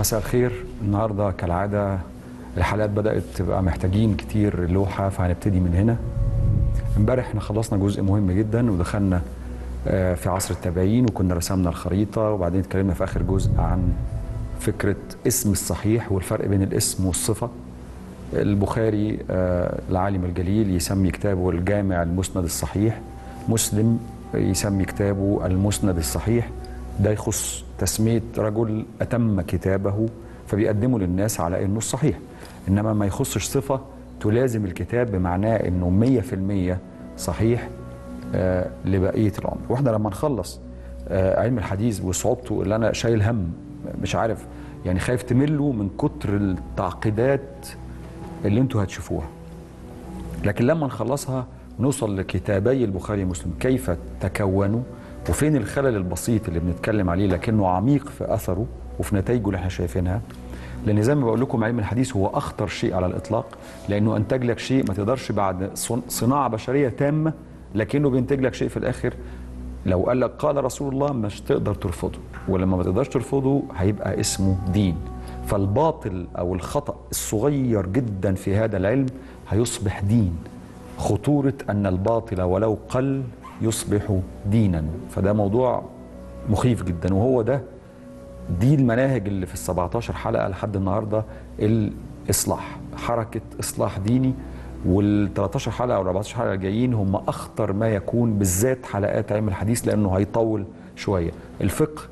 مساء الخير النهارده كالعاده الحلقات بدات تبقى محتاجين كتير لوحه فهنبتدي من هنا امبارح احنا خلصنا جزء مهم جدا ودخلنا آه، في عصر التابعين وكنا رسمنا الخريطه وبعدين اتكلمنا في اخر جزء عن فكره اسم الصحيح والفرق بين الاسم والصفه البخاري آه، العالم الجليل يسمي كتابه الجامع المسند الصحيح مسلم يسمي كتابه المسند الصحيح ده يخص تسمية رجل أتم كتابه فبيقدمه للناس على أنه الصحيح إنما ما يخصش صفة تلازم الكتاب بمعناه أنه مية في المية صحيح آه، لبقية العمر واحنا لما نخلص آه، علم الحديث وصعوبته اللي أنا شايل هم مش عارف يعني خايف تملوا من كتر التعقيدات اللي انتوا هتشوفوها لكن لما نخلصها نوصل لكتابي البخاري ومسلم كيف تكونوا وفين الخلل البسيط اللي بنتكلم عليه لكنه عميق في اثره وفي نتائجه اللي احنا شايفينها لان زي ما بقول لكم علم الحديث هو اخطر شيء على الاطلاق لانه انتج لك شيء ما تقدرش بعد صن- صناعه بشريه تامه لكنه بينتج لك شيء في الاخر لو قال لك قال رسول الله مش تقدر ترفضه ولما ما تقدرش ترفضه هيبقى اسمه دين فالباطل او الخطا الصغير جدا في هذا العلم هيصبح دين خطوره ان الباطل ولو قل يصبح دينا فده موضوع مخيف جدا وهو ده دي المناهج اللي في ال 17 حلقه لحد النهارده الاصلاح حركه اصلاح ديني وال 13 حلقه او 14 حلقه الجايين هم اخطر ما يكون بالذات حلقات علم الحديث لانه هيطول شويه الفقه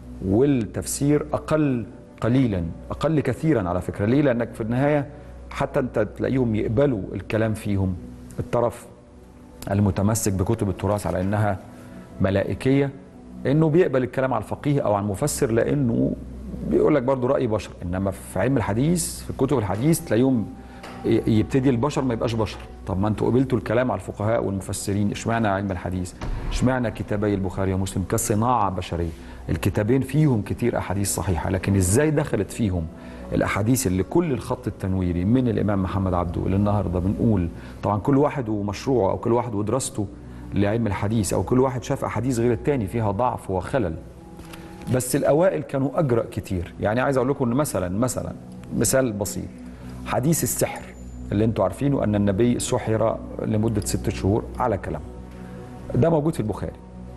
والتفسير اقل قليلا اقل كثيرا على فكره ليه لانك في النهايه حتى انت تلاقيهم يقبلوا الكلام فيهم الطرف المتمسك بكتب التراث على انها ملائكيه انه بيقبل الكلام على الفقيه او على المفسر لانه بيقول لك برضه راي بشر انما في علم الحديث في كتب الحديث تلاقيهم ي- يبتدي البشر ما يبقاش بشر طب ما انتوا قبلتوا الكلام على الفقهاء والمفسرين اشمعنى علم الحديث اشمعنى كتابي البخاري ومسلم كصناعه بشريه الكتابين فيهم كتير احاديث صحيحه لكن ازاي دخلت فيهم الاحاديث اللي كل الخط التنويري من الامام محمد عبده اللي النهارده بنقول طبعا كل واحد ومشروعه او كل واحد ودراسته لعلم الحديث او كل واحد شاف احاديث غير التاني فيها ضعف وخلل بس الاوائل كانوا اجرأ كتير يعني عايز اقول لكم ان مثلا مثلا مثال بسيط حديث السحر اللي انتوا عارفينه ان النبي سحر لمده ست شهور على كلام ده موجود في البخاري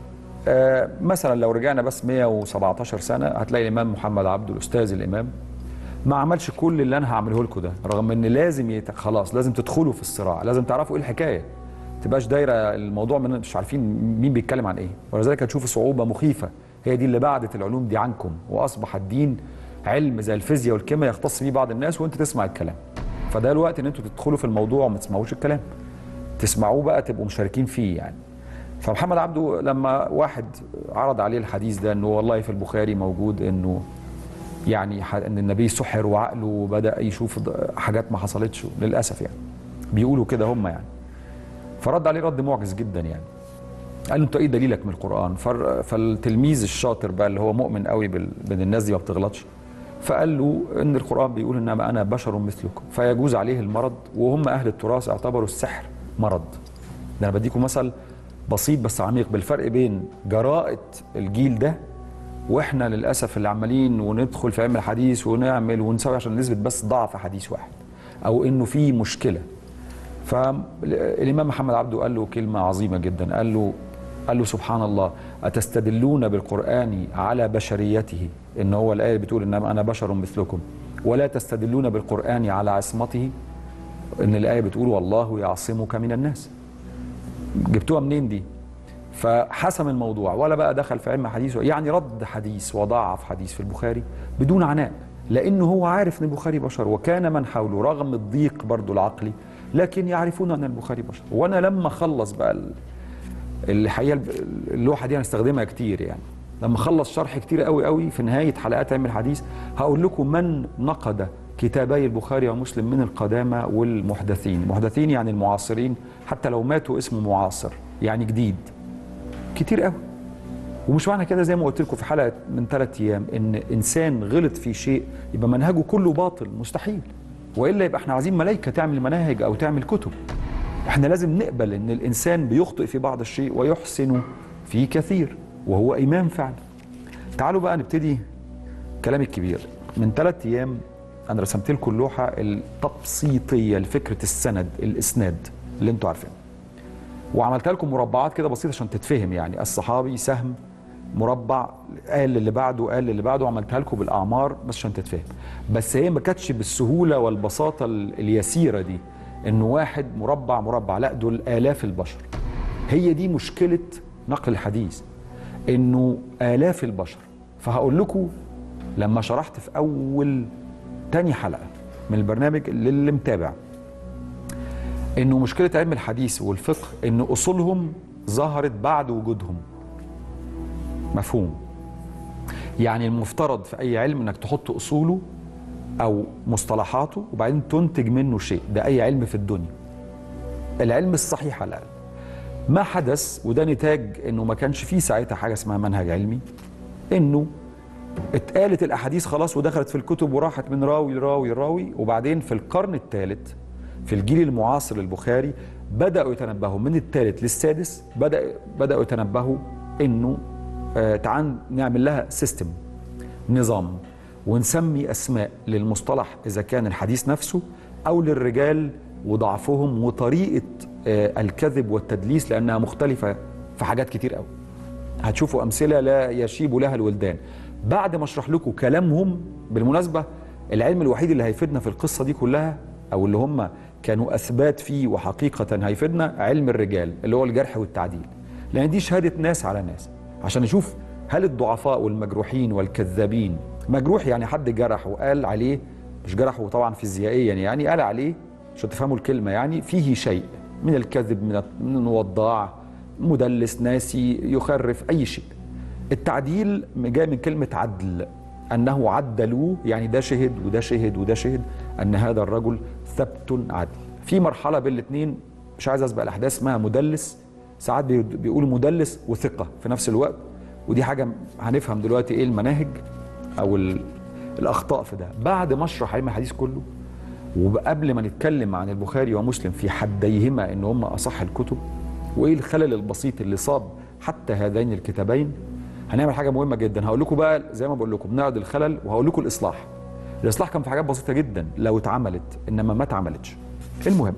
آه مثلا لو رجعنا بس 117 سنه هتلاقي الامام محمد عبده الاستاذ الامام ما عملش كل اللي انا هعمله لكم ده رغم ان لازم يت... خلاص لازم تدخلوا في الصراع لازم تعرفوا ايه الحكايه تبقاش دايره الموضوع من مش عارفين مين بيتكلم عن ايه ولذلك هتشوفوا صعوبه مخيفه هي دي اللي بعدت العلوم دي عنكم واصبح الدين علم زي الفيزياء والكيمياء يختص بيه بعض الناس وانت تسمع الكلام فده الوقت ان انتوا تدخلوا في الموضوع وما تسمعوش الكلام تسمعوه بقى تبقوا مشاركين فيه يعني فمحمد عبده لما واحد عرض عليه الحديث ده انه والله في البخاري موجود انه يعني ح- ان النبي سحر وعقله بدا يشوف ض- حاجات ما حصلتش للاسف يعني بيقولوا كده هم يعني فرد عليه رد معجز جدا يعني قال له انت ايه دليلك من القران فر- فالتلميذ الشاطر بقى اللي هو مؤمن قوي بال- بان الناس دي ما بتغلطش فقال له ان القران بيقول انما انا بشر مثلكم فيجوز عليه المرض وهم اهل التراث اعتبروا السحر مرض ده انا بديكم مثل بسيط بس عميق بالفرق بين جراءه الجيل ده واحنا للاسف اللي عمالين وندخل في علم الحديث ونعمل ونسوي عشان نثبت بس ضعف حديث واحد او انه في مشكله فالامام محمد عبده قال له كلمه عظيمه جدا قال له قال له سبحان الله اتستدلون بالقران على بشريته ان هو الايه بتقول انما انا بشر مثلكم ولا تستدلون بالقران على عصمته ان الايه بتقول والله يعصمك من الناس جبتوها منين دي فحسم الموضوع ولا بقى دخل في علم حديث يعني رد حديث وضعف حديث في البخاري بدون عناء لانه هو عارف ان البخاري بشر وكان من حوله رغم الضيق برضو العقلي لكن يعرفون ان البخاري بشر وانا لما خلص بقى ال- الحقيقه اللوحه دي هنستخدمها كتير يعني لما اخلص شرح كتير قوي قوي في نهايه حلقات علم الحديث هقول لكم من نقد كتابي البخاري ومسلم من القدامى والمحدثين المحدثين يعني المعاصرين حتى لو ماتوا اسمه معاصر يعني جديد كتير قوي ومش معنى كده زي ما قلت لكم في حلقه من ثلاث ايام ان انسان غلط في شيء يبقى منهجه كله باطل مستحيل والا يبقى احنا عايزين ملائكه تعمل مناهج او تعمل كتب احنا لازم نقبل ان الانسان بيخطئ في بعض الشيء ويحسن في كثير وهو امام فعلا تعالوا بقى نبتدي كلام الكبير من ثلاث ايام انا رسمت لكم اللوحه التبسيطيه لفكره السند الاسناد اللي انتوا عارفينه وعملت لكم مربعات كده بسيطه عشان تتفهم يعني الصحابي سهم مربع قال اللي بعده قال اللي بعده عملتها لكم بالاعمار بس عشان تتفهم بس هي ما كانتش بالسهوله والبساطه ال- اليسيره دي انه واحد مربع مربع لا دول الاف البشر هي دي مشكله نقل الحديث انه الاف البشر فهقول لكم لما شرحت في اول تاني حلقه من البرنامج للي متابع انه مشكله علم الحديث والفقه ان اصولهم ظهرت بعد وجودهم مفهوم يعني المفترض في اي علم انك تحط اصوله او مصطلحاته وبعدين تنتج منه شيء ده اي علم في الدنيا العلم الصحيح على الاقل ما حدث وده نتاج انه ما كانش فيه ساعتها حاجه اسمها منهج علمي انه اتقالت الاحاديث خلاص ودخلت في الكتب وراحت من راوي لراوي لراوي وبعدين في القرن الثالث في الجيل المعاصر للبخاري بداوا يتنبهوا من الثالث للسادس بدا بداوا يتنبهوا انه آه تعال نعمل لها سيستم نظام ونسمي اسماء للمصطلح اذا كان الحديث نفسه او للرجال وضعفهم وطريقه آه الكذب والتدليس لانها مختلفه في حاجات كتير قوي هتشوفوا امثله لا يشيب لها الولدان بعد ما اشرح لكم كلامهم بالمناسبه العلم الوحيد اللي هيفيدنا في القصه دي كلها او اللي هم كانوا اثبات فيه وحقيقه هيفيدنا علم الرجال اللي هو الجرح والتعديل لان دي شهاده ناس على ناس عشان نشوف هل الضعفاء والمجروحين والكذابين مجروح يعني حد جرح وقال عليه مش جرحه طبعا فيزيائيا يعني قال عليه عشان تفهموا الكلمه يعني فيه شيء من الكذب من من الوضاع مدلس ناسي يخرف اي شيء التعديل جاي من كلمه عدل انه عدلوه يعني ده شهد وده شهد وده شهد ان هذا الرجل ثبت عدل في مرحله بين الاثنين مش عايز اسبق الاحداث اسمها مدلس ساعات بي- بيقولوا مدلس وثقه في نفس الوقت ودي حاجه هنفهم دلوقتي ايه المناهج او ال- الاخطاء في ده بعد ما اشرح علم الحديث كله وقبل ما نتكلم عن البخاري ومسلم في حديهما ان هم اصح الكتب وايه الخلل البسيط اللي صاب حتى هذين الكتابين هنعمل حاجه مهمه جدا هقول لكم بقى زي ما بقول لكم بنعرض الخلل وهقول لكم الاصلاح الاصلاح كان في حاجات بسيطه جدا لو اتعملت انما ما اتعملتش المهم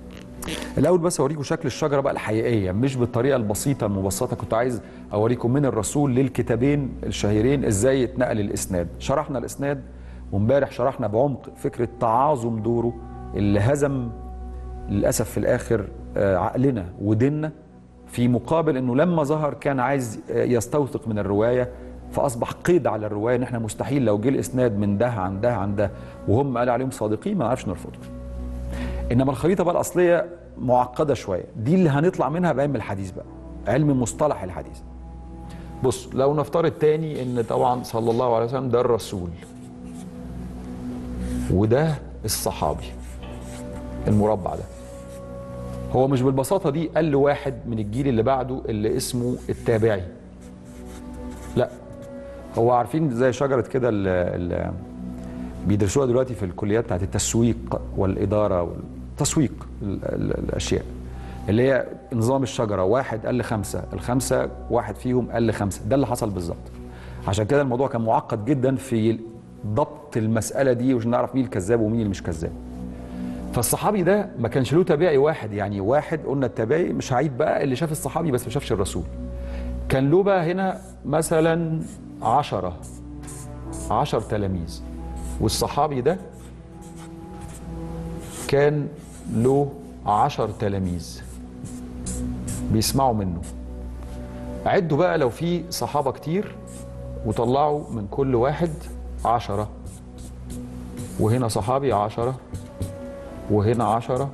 الاول بس اوريكم شكل الشجره بقى الحقيقيه مش بالطريقه البسيطه المبسطه كنت عايز اوريكم من الرسول للكتابين الشهيرين ازاي يتنقل الاسناد شرحنا الاسناد وامبارح شرحنا بعمق فكره تعاظم دوره اللي هزم للاسف في الاخر آه، عقلنا وديننا في مقابل انه لما ظهر كان عايز آه، يستوثق من الروايه فاصبح قيد على الروايه ان احنا مستحيل لو جه الاسناد من ده عن ده عن ده وهم قال عليهم صادقين ما نعرفش نرفضه انما الخريطه بقى الاصليه معقده شويه دي اللي هنطلع منها بعلم الحديث بقى علم مصطلح الحديث بص لو نفترض تاني ان طبعا صلى الله عليه وسلم ده الرسول وده الصحابي المربع ده هو مش بالبساطه دي قال لواحد من الجيل اللي بعده اللي اسمه التابعي لا هو عارفين زي شجره كده اللي بيدرسوها دلوقتي في الكليات بتاعت التسويق والاداره والتسويق ال- ال- الاشياء اللي هي نظام الشجره واحد قال لخمسه الخمسه واحد فيهم قال لخمسه ده اللي حصل بالظبط عشان كده الموضوع كان معقد جدا في ضبط المساله دي وعشان نعرف مين الكذاب ومين اللي مش كذاب فالصحابي ده ما كانش له تابعي واحد يعني واحد قلنا التابعي مش هعيد بقى اللي شاف الصحابي بس ما شافش الرسول كان له بقى هنا مثلا عشرة عشر تلاميذ والصحابي ده كان له عشر تلاميذ بيسمعوا منه عدوا بقى لو في صحابة كتير وطلعوا من كل واحد عشرة وهنا صحابي عشرة وهنا عشرة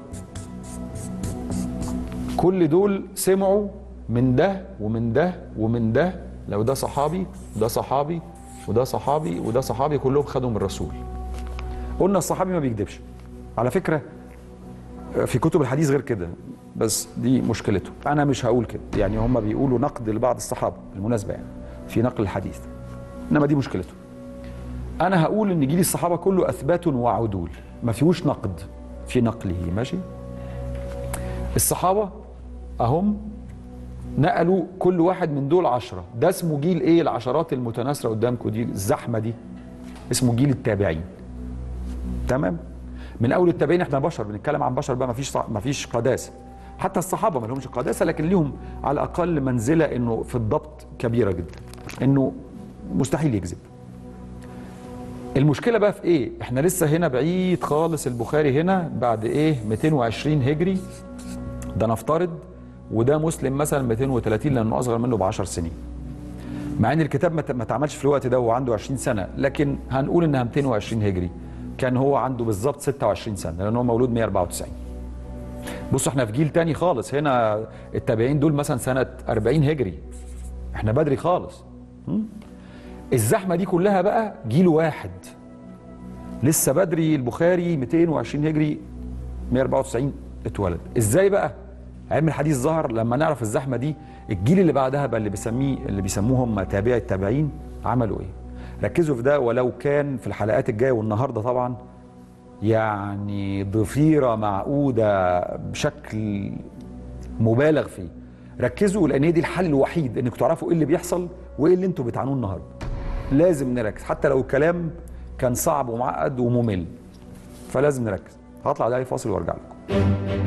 كل دول سمعوا من ده ومن ده ومن ده لو ده صحابي وده صحابي وده صحابي وده صحابي كلهم خدوا من الرسول قلنا الصحابي ما بيكذبش على فكرة في كتب الحديث غير كده بس دي مشكلته انا مش هقول كده يعني هم بيقولوا نقد لبعض الصحابه بالمناسبه يعني في نقل الحديث انما دي مشكلته انا هقول ان جيل الصحابه كله اثبات وعدول ما فيهوش نقد في نقله ماشي الصحابه اهم نقلوا كل واحد من دول عشرة ده اسمه جيل ايه العشرات المتناثرة قدامكم دي الزحمة دي اسمه جيل التابعين تمام من اول التابعين احنا بشر بنتكلم عن بشر بقى مفيش مفيش قداسه حتى الصحابه ما لهمش قداسه لكن ليهم على الاقل منزله انه في الضبط كبيره جدا انه مستحيل يكذب المشكله بقى في ايه احنا لسه هنا بعيد خالص البخاري هنا بعد ايه 220 هجري ده نفترض وده مسلم مثلا 230 لانه اصغر منه ب 10 سنين مع ان الكتاب ما ت- ما اتعملش في الوقت ده وهو عنده 20 سنه لكن هنقول انها 220 هجري كان هو عنده بالظبط 26 سنه لان هو مولود 194 بصوا احنا في جيل تاني خالص هنا التابعين دول مثلا سنه 40 هجري احنا بدري خالص م? الزحمه دي كلها بقى جيل واحد لسه بدري البخاري 220 هجري 194 اتولد ازاي بقى علم الحديث ظهر لما نعرف الزحمه دي الجيل اللي بعدها بقى اللي بيسميه اللي بيسموهم تابعي التابعين عملوا ايه ركزوا في ده ولو كان في الحلقات الجايه والنهارده طبعا يعني ضفيره معقوده بشكل مبالغ فيه ركزوا لان هي دي الحل الوحيد انكم تعرفوا ايه اللي بيحصل وايه اللي انتوا بتعانوه النهارده لازم نركز حتى لو الكلام كان صعب ومعقد وممل فلازم نركز هطلع ده فاصل وارجع لكم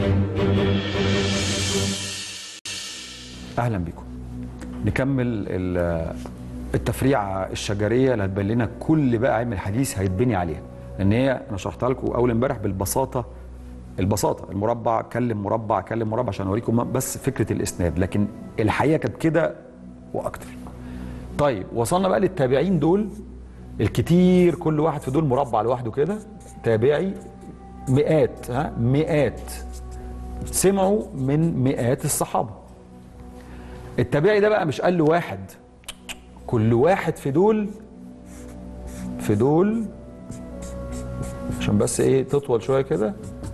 اهلا بكم نكمل ال- التفريعه الشجريه اللي هتبين لنا كل بقى علم الحديث هيتبني عليها لان هي انا شرحتها لكم اول امبارح بالبساطه البساطه المربع كلم مربع كلم مربع عشان اوريكم بس فكره الاسناد لكن الحقيقه كانت كده واكتر طيب وصلنا بقى للتابعين دول الكتير كل واحد في دول مربع لوحده كده تابعي مئات ها مئات سمعوا من مئات الصحابه التابعي ده بقى مش قال له واحد كل واحد في دول في دول عشان بس ايه تطول شويه كده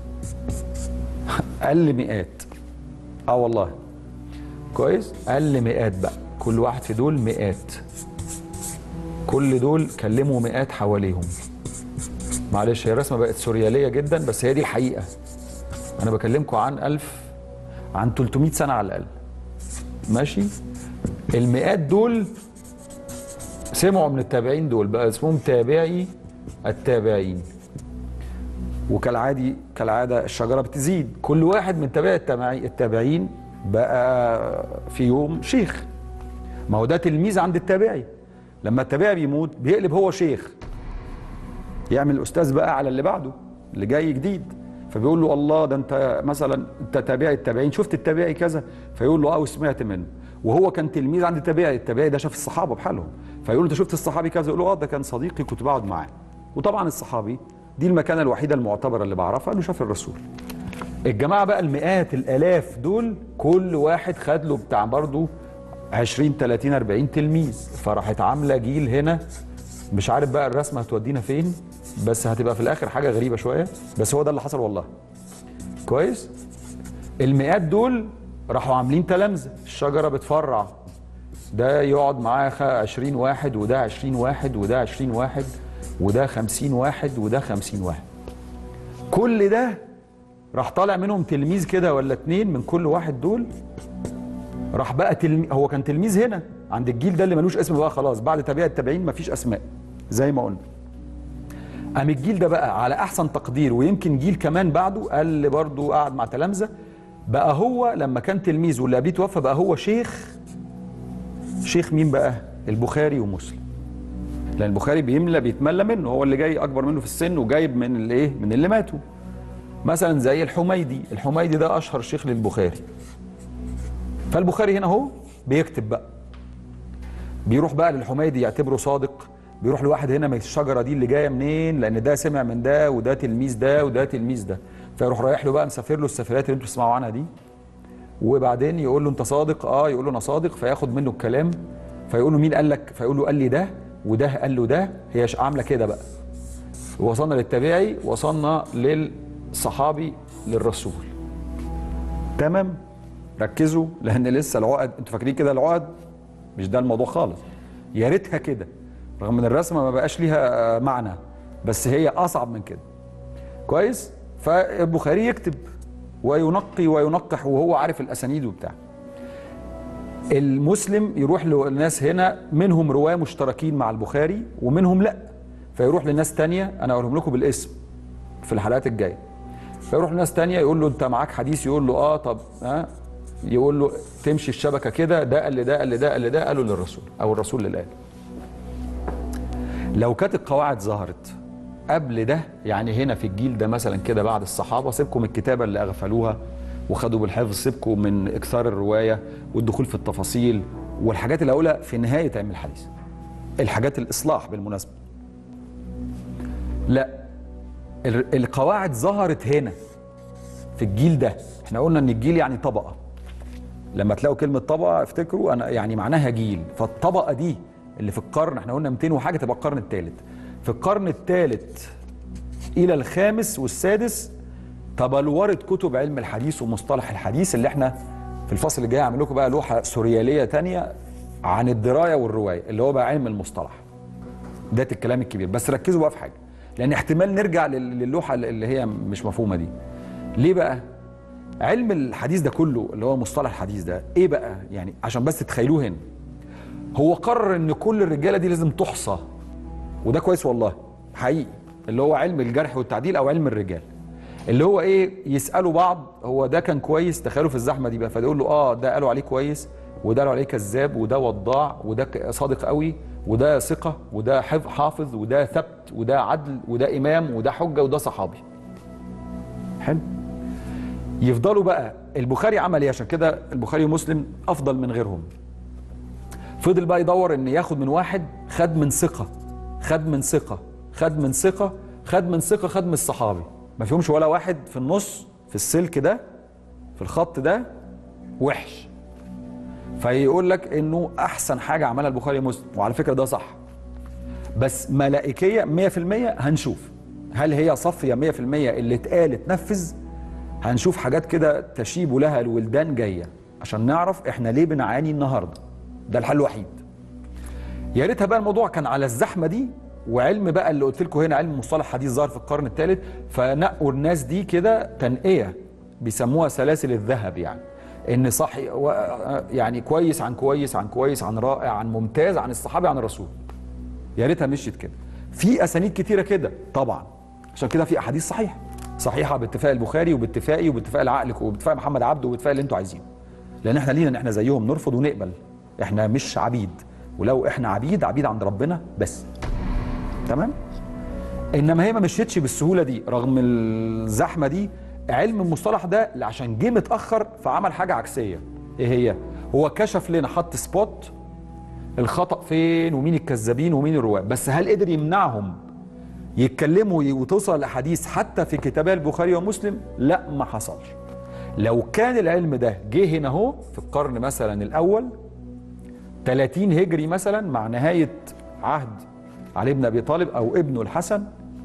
قل مئات اه والله كويس قل مئات بقى كل واحد في دول مئات كل دول كلموا مئات حواليهم معلش هي الرسمه بقت سورياليه جدا بس هي دي الحقيقه انا بكلمكم عن ألف عن 300 سنه على الاقل ماشي المئات دول سمعوا من التابعين دول بقى اسمهم تابعي التابعين وكالعادي كالعاده الشجره بتزيد كل واحد من تابعي التابعي- التابعين بقى في يوم شيخ ما هو ده تلميذ عند التابعي لما التابعي بيموت بيقلب هو شيخ يعمل استاذ بقى على اللي بعده اللي جاي جديد فبيقول له الله ده انت مثلا انت تابعي التابعين شفت التابعي كذا فيقول له اه وسمعت منه وهو كان تلميذ عند التابعي التابعي ده شاف الصحابه بحالهم فيقول له انت شفت الصحابي كذا يقول له اه ده كان صديقي كنت بقعد معاه وطبعا الصحابي دي المكانه الوحيده المعتبره اللي بعرفها انه شاف الرسول الجماعه بقى المئات الالاف دول كل واحد خد له بتاع برضه 20 30 40 تلميذ فراحت عامله جيل هنا مش عارف بقى الرسمه هتودينا فين بس هتبقى في الاخر حاجه غريبه شويه بس هو ده اللي حصل والله كويس المئات دول راحوا عاملين تلامذه الشجره بتفرع ده يقعد معاه خ- 20 واحد وده 20 واحد وده 20 واحد وده 50 واحد وده 50 واحد كل ده راح طالع منهم تلميذ كده ولا اتنين من كل واحد دول راح بقى تلميذ هو كان تلميذ هنا عند الجيل ده اللي ملوش اسم بقى خلاص بعد تابعي التابعين مفيش اسماء زي ما قلنا قام الجيل ده بقى على احسن تقدير ويمكن جيل كمان بعده قال لي برضه قعد مع تلامذه بقى هو لما كان تلميذ واللي قبليه توفى بقى هو شيخ شيخ مين بقى البخاري ومسلم لان البخاري بيملى بيتملى منه هو اللي جاي اكبر منه في السن وجايب من اللي ايه من اللي ماتوا مثلا زي الحميدي الحميدي ده اشهر شيخ للبخاري فالبخاري هنا اهو بيكتب بقى بيروح بقى للحميدي يعتبره صادق بيروح لواحد هنا من الشجره دي اللي جايه منين لان ده سمع من ده وده تلميذ ده وده تلميذ ده فيروح رايح له بقى مسافر له السفرات اللي انتوا بتسمعوا عنها دي وبعدين يقول له انت صادق اه يقول له انا صادق فياخد منه الكلام فيقول له مين قال لك فيقول له قال لي ده وده قال له ده هي ش- عامله كده بقى وصلنا للتابعي وصلنا للصحابي للرسول تمام ركزوا لان لسه العقد انتوا فاكرين كده العقد مش ده الموضوع خالص يا ريتها كده رغم ان الرسمه ما بقاش ليها آه، معنى بس هي اصعب من كده كويس فالبخاري يكتب وينقي وينقح وهو عارف الاسانيد وبتاع المسلم يروح لناس هنا منهم رواه مشتركين مع البخاري ومنهم لا فيروح لناس تانية انا اقولهم لكم بالاسم في الحلقات الجايه فيروح لناس تانية يقول له انت معاك حديث يقول له اه طب ها يقول له تمشي الشبكه كده ده قال لده قال لده قال لده قالوا للرسول او الرسول اللي قال لو كانت القواعد ظهرت قبل ده يعني هنا في الجيل ده مثلا كده بعد الصحابه سيبكم الكتابه اللي اغفلوها وخدوا بالحفظ سيبكم من اكثار الروايه والدخول في التفاصيل والحاجات اللي هقولها في نهايه علم الحديث الحاجات الاصلاح بالمناسبه لا ال- القواعد ظهرت هنا في الجيل ده احنا قلنا ان الجيل يعني طبقه لما تلاقوا كلمه طبقه افتكروا انا يعني معناها جيل فالطبقه دي اللي في القرن احنا قلنا 200 وحاجه تبقى القرن الثالث في القرن الثالث الى الخامس والسادس تبلورت كتب علم الحديث ومصطلح الحديث اللي احنا في الفصل الجاي هعمل لكم بقى لوحه سورياليه تانية عن الدرايه والروايه اللي هو بقى علم المصطلح ده الكلام الكبير بس ركزوا بقى في حاجه لان احتمال نرجع لل- للوحه اللي هي مش مفهومه دي ليه بقى علم الحديث ده كله اللي هو مصطلح الحديث ده ايه بقى يعني عشان بس تتخيلوه هنا هو قرر ان كل الرجاله دي لازم تحصى وده كويس والله حقيقي اللي هو علم الجرح والتعديل او علم الرجال اللي هو ايه يسالوا بعض هو ده كان كويس تخيلوا في الزحمه دي بقى فيقول له اه ده قالوا عليه كويس وده قالوا عليه كذاب وده وضاع وده ك- صادق قوي وده ثقه وده حف- حافظ وده ثبت وده عدل وده امام وده حجه وده صحابي حلو يفضلوا بقى البخاري عمل ايه عشان كده البخاري ومسلم افضل من غيرهم فضل بقى يدور ان ياخد من واحد خد من ثقه خد من ثقه خد من ثقه خد من ثقه خد من الصحابي ما فيهمش ولا واحد في النص في السلك ده في الخط ده وحش فيقول لك انه احسن حاجه عملها البخاري ومسلم وعلى فكره ده صح بس ملائكيه 100% هنشوف هل هي صافيه 100% اللي اتقال تنفذ هنشوف حاجات كده تشيب لها الولدان جايه عشان نعرف احنا ليه بنعاني النهارده ده الحل الوحيد يا ريتها بقى الموضوع كان على الزحمه دي وعلم بقى اللي قلت لكم هنا علم مصطلح حديث ظهر في القرن الثالث فنقوا الناس دي كده تنقيه بيسموها سلاسل الذهب يعني ان صح و- يعني كويس عن كويس عن كويس عن رائع عن ممتاز عن الصحابي عن الرسول يا ريتها مشيت كده في اسانيد كتيره كده طبعا عشان كده في احاديث صحيحه صحيحه باتفاق البخاري وباتفاقي وباتفاق العقل وباتفاق محمد عبده وباتفاق اللي انتوا عايزينه لان احنا لينا ان احنا زيهم نرفض ونقبل احنا مش عبيد ولو احنا عبيد عبيد عند ربنا بس تمام انما هي ما مشيتش بالسهوله دي رغم الزحمه دي علم المصطلح ده عشان جه متاخر فعمل حاجه عكسيه ايه هي هو كشف لنا حط سبوت الخطا فين ومين الكذابين ومين الرواه بس هل قدر يمنعهم يتكلموا وتوصل الاحاديث حتى في كتابي البخاري ومسلم لا ما حصلش لو كان العلم ده جه هنا اهو في القرن مثلا الاول 30 هجري مثلا مع نهايه عهد علي بن ابي طالب او ابنه الحسن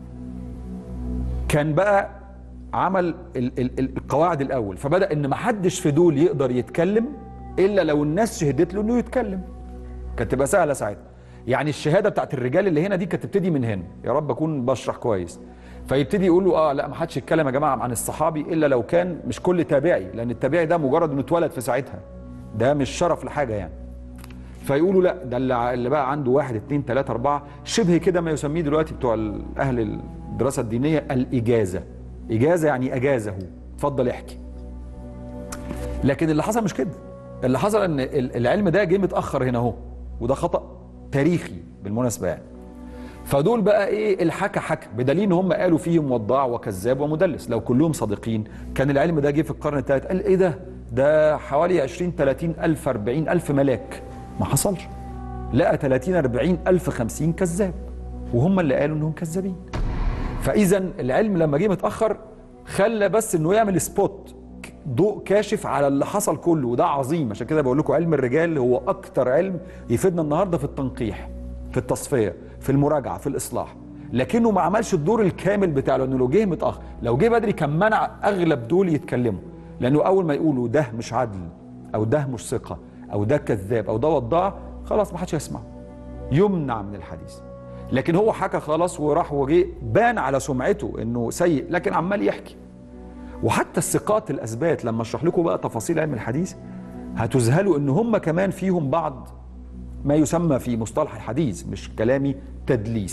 كان بقى عمل ال ال ال القواعد الاول فبدا ان ما حدش في دول يقدر يتكلم الا لو الناس شهدت له انه يتكلم كانت تبقى سهله ساعتها يعني الشهاده بتاعت الرجال اللي هنا دي كانت تبتدي من هنا يا رب اكون بشرح كويس فيبتدي يقول له اه لا ما حدش يتكلم يا جماعه عن الصحابي الا لو كان مش كل تابعي لان التابعي ده مجرد انه اتولد في ساعتها ده مش شرف لحاجه يعني فيقولوا لا ده اللي اللي بقى عنده واحد اتنين تلاته اربعه شبه كده ما يسميه دلوقتي بتوع ال- اهل الدراسه الدينيه الاجازه اجازه يعني اجازه اتفضل احكي لكن اللي حصل مش كده اللي حصل ان ال- العلم ده جه متاخر هنا اهو وده خطا تاريخي بالمناسبه يعني فدول بقى ايه الحكى حكى بدليل ان هم قالوا فيهم وضاع وكذاب ومدلس لو كلهم صادقين كان العلم ده جه في القرن الثالث قال ايه ده ده حوالي 20 30 الف 40 الف ملاك ما حصلش لقى 30 40 الف 50 كذاب وهم اللي قالوا انهم كذابين فاذا العلم لما جه متاخر خلى بس انه يعمل سبوت ضوء كاشف على اللي حصل كله وده عظيم عشان كده بقول لكم علم الرجال هو اكتر علم يفيدنا النهارده في التنقيح في التصفيه في المراجعه في الاصلاح لكنه ما عملش الدور الكامل بتاعه لانه لو جه متاخر لو جه بدري كان منع اغلب دول يتكلموا لانه اول ما يقولوا ده مش عدل او ده مش ثقه او ده كذاب او ده وضاع خلاص ما حدش هيسمع يمنع من الحديث لكن هو حكى خلاص وراح وجه بان على سمعته انه سيء لكن عمال يحكي وحتى الثقات الاثبات لما اشرح لكم بقى تفاصيل علم الحديث هتذهلوا ان هم كمان فيهم بعض ما يسمى في مصطلح الحديث مش كلامي تدليس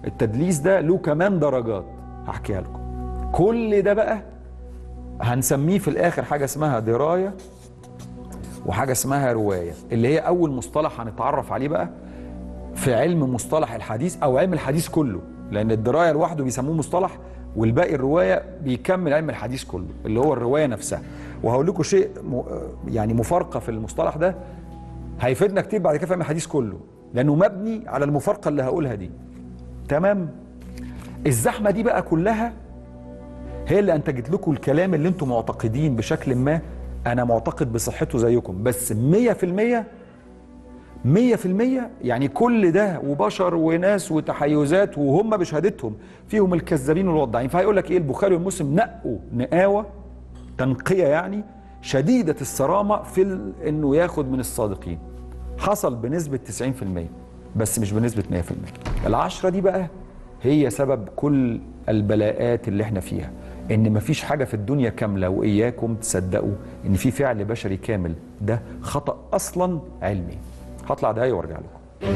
التدليس ده له كمان درجات هحكيها لكم كل ده بقى هنسميه في الاخر حاجه اسمها درايه وحاجه اسمها روايه اللي هي اول مصطلح هنتعرف عليه بقى في علم مصطلح الحديث او علم الحديث كله لان الدرايه لوحده بيسموه مصطلح والباقي الروايه بيكمل علم الحديث كله اللي هو الروايه نفسها وهقول لكم شيء م... يعني مفارقه في المصطلح ده هيفيدنا كتير بعد كده في علم الحديث كله لانه مبني على المفارقه اللي هقولها دي تمام الزحمه دي بقى كلها هي اللي انتجت لكم الكلام اللي انتم معتقدين بشكل ما انا معتقد بصحته زيكم بس 100% 100% يعني كل ده وبشر وناس وتحيزات وهم بشهادتهم فيهم الكذابين والوضاعين فهيقول لك ايه البخاري ومسلم نقوا نقاوه تنقيه يعني شديده الصرامه في ال... انه ياخد من الصادقين حصل بنسبه 90% بس مش بنسبه 100% العشرة دي بقى هي سبب كل البلاءات اللي احنا فيها ان مفيش حاجه في الدنيا كامله واياكم تصدقوا ان في فعل بشري كامل ده خطا اصلا علمي هطلع دقايق وارجع لكم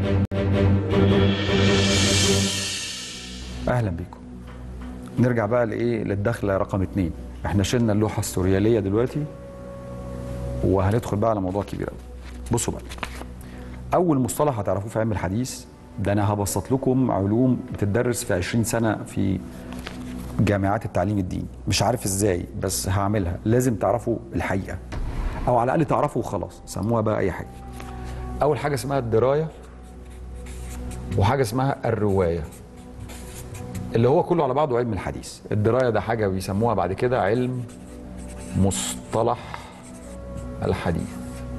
اهلا بيكم نرجع بقى لايه للدخله رقم اتنين احنا شلنا اللوحه السورياليه دلوقتي وهندخل بقى على موضوع كبير قوي بصوا بقى اول مصطلح هتعرفوه في علم الحديث ده انا هبسط لكم علوم بتدرس في 20 سنه في جامعات التعليم الديني مش عارف ازاي بس هعملها لازم تعرفوا الحقيقه او على الاقل تعرفوا وخلاص سموها بقى اي حاجه اول حاجه اسمها الدرايه وحاجه اسمها الروايه اللي هو كله على بعضه علم الحديث الدرايه ده حاجه بيسموها بعد كده علم مصطلح الحديث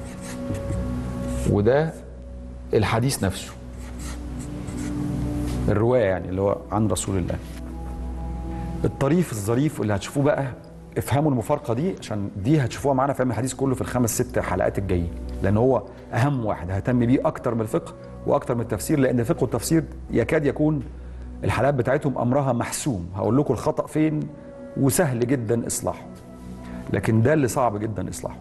وده الحديث نفسه الروايه يعني اللي هو عن رسول الله الطريف الظريف اللي هتشوفوه بقى افهموا المفارقه دي عشان دي هتشوفوها معانا في علم الحديث كله في الخمس ست حلقات الجايين لان هو اهم واحد ههتم بيه اكتر من الفقه واكتر من التفسير لان الفقه والتفسير يكاد يكون الحلقات بتاعتهم امرها محسوم هقول لكم الخطا فين وسهل جدا اصلاحه لكن ده اللي صعب جدا اصلاحه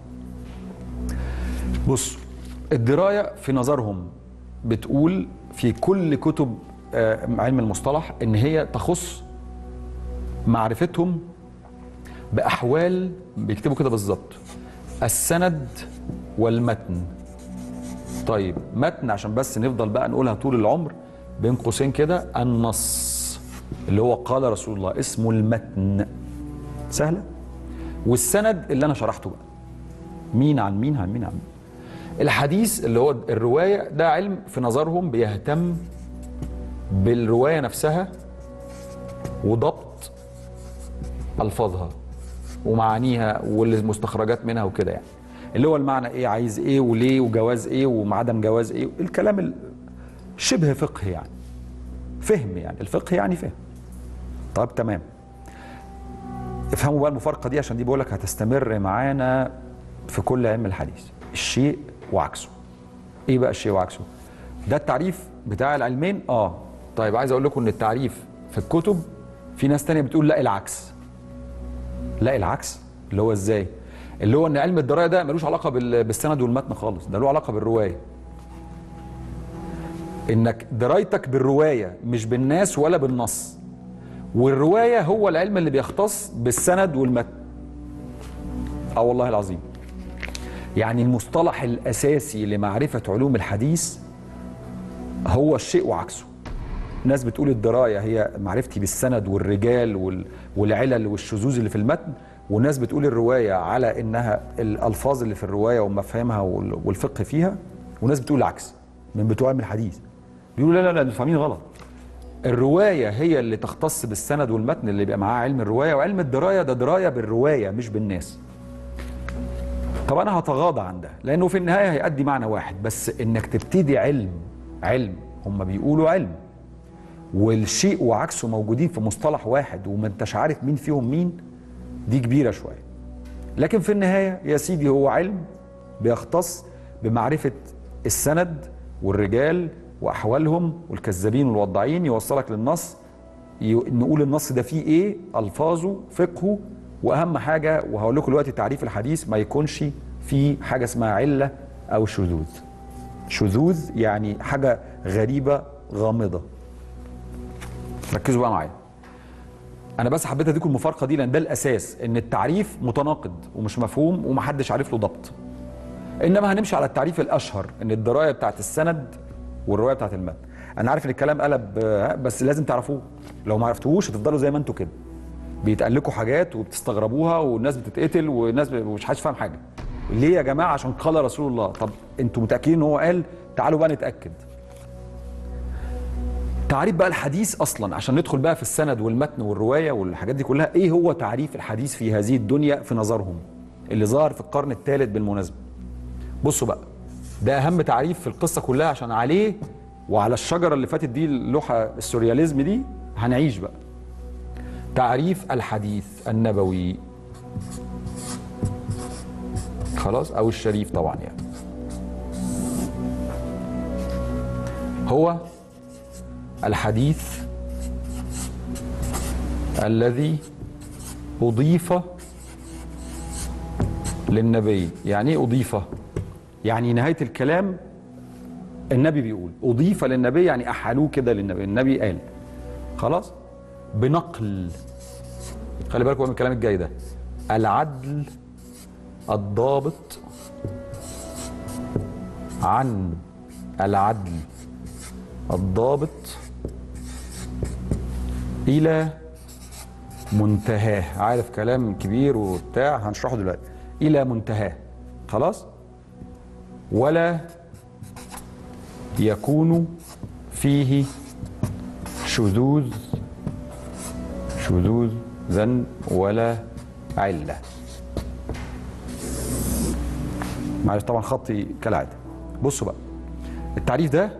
بصوا الدرايه في نظرهم بتقول في كل كتب علم المصطلح ان هي تخص معرفتهم باحوال بيكتبوا كده بالظبط السند والمتن طيب متن عشان بس نفضل بقى نقولها طول العمر بين قوسين كده النص اللي هو قال رسول الله اسمه المتن سهله والسند اللي انا شرحته بقى مين عن مين عن مين عن مين الحديث اللي هو الروايه ده علم في نظرهم بيهتم بالروايه نفسها وضبط الفاظها ومعانيها والمستخرجات منها وكده يعني اللي هو المعنى ايه عايز ايه وليه وجواز ايه وعدم جواز ايه الكلام شبه فقه يعني فهم يعني الفقه يعني فهم طيب تمام افهموا بقى المفارقه دي عشان دي بقول لك هتستمر معانا في كل علم الحديث الشيء وعكسه ايه بقى الشيء وعكسه ده التعريف بتاع العلمين اه طيب عايز اقول لكم ان التعريف في الكتب في ناس تانية بتقول لا العكس لا العكس اللي هو ازاي اللي هو ان علم الدرايه ده ملوش علاقه بالسند والمتن خالص ده له علاقه بالروايه انك درايتك بالروايه مش بالناس ولا بالنص والروايه هو العلم اللي بيختص بالسند والمتن اه والله العظيم يعني المصطلح الاساسي لمعرفه علوم الحديث هو الشيء وعكسه ناس بتقول الدرايه هي معرفتي بالسند والرجال والعلل والشذوذ اللي في المتن وناس بتقول الروايه على انها الالفاظ اللي في الروايه ومفاهيمها والفقه فيها وناس بتقول العكس من بتوع علم الحديث بيقولوا لا لا لا فاهمين غلط الروايه هي اللي تختص بالسند والمتن اللي بيبقى معاه علم الروايه وعلم الدرايه ده درايه بالروايه مش بالناس طب انا هتغاضى عن ده لانه في النهايه هيأدي معنى واحد بس انك تبتدي علم علم هم بيقولوا علم والشيء وعكسه موجودين في مصطلح واحد وما انتش عارف مين فيهم مين دي كبيره شويه لكن في النهايه يا سيدي هو علم بيختص بمعرفه السند والرجال واحوالهم والكذابين والوضاعين يوصلك للنص نقول النص ده فيه ايه الفاظه فقهه واهم حاجه وهقول لكم دلوقتي تعريف الحديث ما يكونش فيه حاجه اسمها عله او شذوذ شذوذ يعني حاجه غريبه غامضه ركزوا بقى معايا انا بس حبيت اديكم المفارقه دي لان ده الاساس ان التعريف متناقض ومش مفهوم ومحدش عارف له ضبط انما هنمشي على التعريف الاشهر ان الدرايه بتاعت السند والروايه بتاعت المتن انا عارف ان الكلام قلب آه، بس لازم تعرفوه لو ما عرفتوهوش هتفضلوا زي ما انتوا كده بيتقال لكم حاجات وبتستغربوها والناس بتتقتل والناس ب- مش حدش فاهم حاجه ليه يا جماعه عشان قال رسول الله طب انتوا متاكدين ان هو قال تعالوا بقى نتاكد تعريف بقى الحديث اصلا عشان ندخل بقى في السند والمتن والروايه والحاجات دي كلها ايه هو تعريف الحديث في هذه الدنيا في نظرهم اللي ظهر في القرن الثالث بالمناسبه بصوا بقى ده اهم تعريف في القصه كلها عشان عليه وعلى الشجره اللي فاتت دي اللوحه السورياليزم دي هنعيش بقى تعريف الحديث النبوي خلاص او الشريف طبعا يعني هو الحديث الذي أضيف للنبي يعني ايه أضيف يعني نهاية الكلام النبي بيقول أضيف للنبي يعني أحالوه كده للنبي النبي قال خلاص بنقل خلي بالكم من الكلام الجاي ده العدل الضابط عن العدل الضابط إلى منتهاه عارف كلام كبير وبتاع هنشرحه دلوقتي إلى منتهاه خلاص ولا يكون فيه شذوذ شذوذا ولا علة معلش طبعا خطي كالعادة بصوا بقى التعريف ده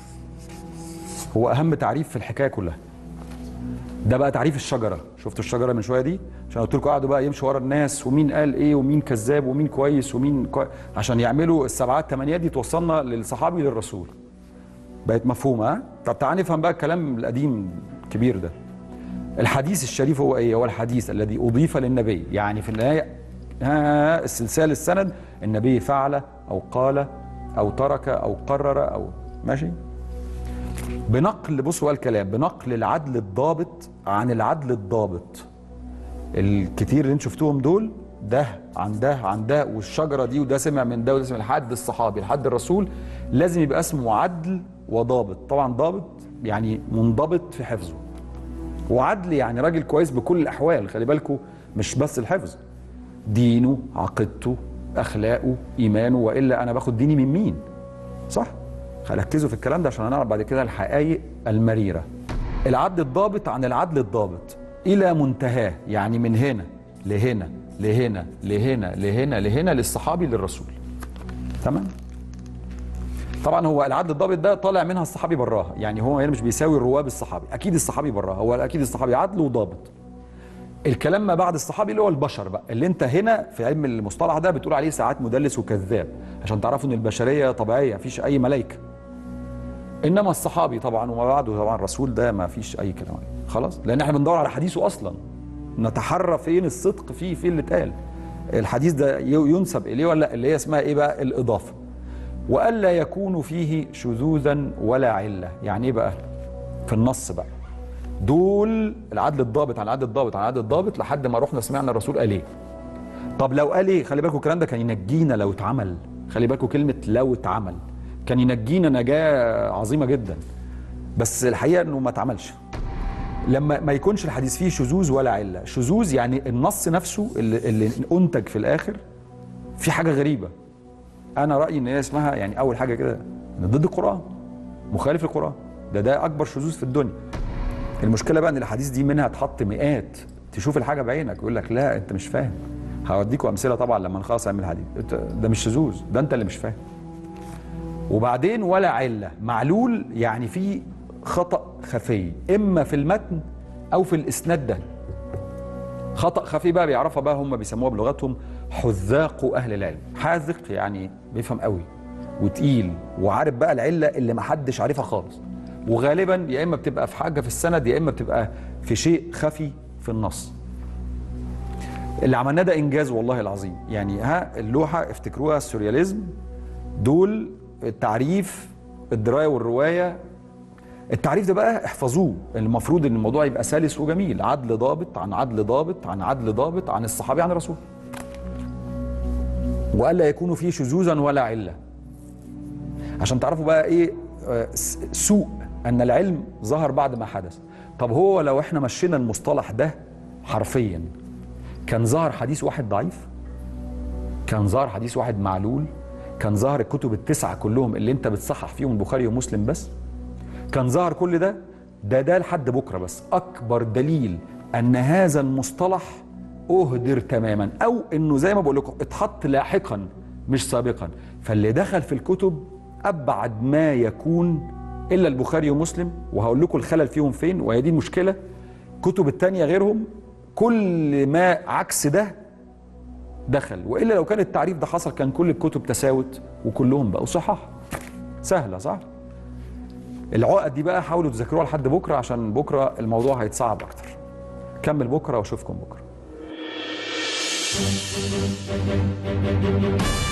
هو اهم تعريف في الحكايه كلها ده بقى تعريف الشجره شفتوا الشجره من شويه دي عشان قلت لكم قعدوا بقى يمشوا ورا الناس ومين قال ايه ومين كذاب ومين كويس ومين كوي... عشان يعملوا السبعات ثمانيات دي توصلنا للصحابي للرسول بقت مفهومه ها طب تعال نفهم بقى الكلام القديم الكبير ده الحديث الشريف هو ايه هو الحديث الذي اضيف للنبي يعني في النهايه ها السلسله السند النبي فعل او قال او ترك او قرر او ماشي بنقل بصوا بقى الكلام بنقل العدل الضابط عن العدل الضابط الكتير اللي انتم شفتوهم دول ده عن ده عن ده والشجره دي وده سمع من ده وده سمع لحد الصحابي لحد الرسول لازم يبقى اسمه عدل وضابط طبعا ضابط يعني منضبط في حفظه وعدل يعني راجل كويس بكل الاحوال خلي بالكم مش بس الحفظ دينه عقيدته اخلاقه ايمانه والا انا باخد ديني من مين صح ركزوا في الكلام ده عشان هنعرف بعد كده الحقائق المريره العدل الضابط عن العدل الضابط الى منتهاه يعني من هنا لهنا لهنا لهنا لهنا لهنا للصحابي للرسول تمام طبعا هو العدل الضابط ده طالع منها الصحابي براها يعني هو هنا مش بيساوي الرواه بالصحابي اكيد الصحابي براها هو اكيد الصحابي عدل وضابط الكلام ما بعد الصحابي اللي هو البشر بقى اللي انت هنا في علم المصطلح ده بتقول عليه ساعات مدلس وكذاب عشان تعرفوا ان البشريه طبيعيه مفيش اي ملائكه انما الصحابي طبعا وما بعده طبعا الرسول ده ما فيش اي كلام عليه خلاص لان احنا بندور على حديثه اصلا نتحرى فين الصدق فيه فين اللي اتقال الحديث ده ينسب اليه ولا لا اللي هي اسمها ايه بقى الاضافه والا يكون فيه شذوذا ولا عله يعني ايه بقى في النص بقى دول العدل الضابط عن العدل الضابط عن العدل الضابط لحد ما رحنا سمعنا الرسول قال ايه طب لو قال ايه خلي بالكم الكلام ده كان ينجينا لو اتعمل خلي بالكم كلمه لو اتعمل كان ينجينا نجاه عظيمه جدا بس الحقيقه انه ما اتعملش لما ما يكونش الحديث فيه شذوذ ولا عله شذوذ يعني النص نفسه اللي, اللي انتج في الاخر في حاجه غريبه انا رايي ان هي اسمها يعني اول حاجه كده ضد القران مخالف للقران ده ده اكبر شذوذ في الدنيا المشكله بقى ان الاحاديث دي منها تحط مئات تشوف الحاجه بعينك يقول لك لا انت مش فاهم هوديكم امثله طبعا لما نخلص علم الحديث ده مش شذوذ ده انت اللي مش فاهم وبعدين ولا عله معلول يعني في خطا خفي اما في المتن او في الاسناد ده خطا خفي بقى بيعرفها بقى هم بيسموها بلغتهم حذاق اهل العلم حاذق يعني بيفهم قوي وتقيل وعارف بقى العله اللي ما حدش عارفها خالص وغالبا يا اما بتبقى في حاجه في السند يا اما بتبقى في شيء خفي في النص اللي عملناه ده انجاز والله العظيم يعني ها اللوحه افتكروها السورياليزم دول التعريف الدرايه والروايه التعريف ده بقى احفظوه المفروض ان الموضوع يبقى سلس وجميل عدل ضابط عن عدل ضابط عن عدل ضابط عن الصحابي عن الرسول والا يكون فيه شذوذا ولا عله عشان تعرفوا بقى ايه آه، س- سوء ان العلم ظهر بعد ما حدث طب هو لو احنا مشينا المصطلح ده حرفيا كان ظهر حديث واحد ضعيف كان ظهر حديث واحد معلول كان ظهر الكتب التسعه كلهم اللي انت بتصحح فيهم البخاري ومسلم بس كان ظهر كل ده ده ده لحد بكره بس اكبر دليل ان هذا المصطلح اهدر تماما او انه زي ما بقول لكم اتحط لاحقا مش سابقا فاللي دخل في الكتب ابعد ما يكون الا البخاري ومسلم وهقول لكم الخلل فيهم فين وهي دي المشكله كتب التانية غيرهم كل ما عكس ده دخل والا لو كان التعريف ده حصل كان كل الكتب تساوت وكلهم بقوا صحاح سهله صح العقد دي بقى حاولوا تذاكروها لحد بكره عشان بكره الموضوع هيتصعب اكتر كمل بكره واشوفكم بكره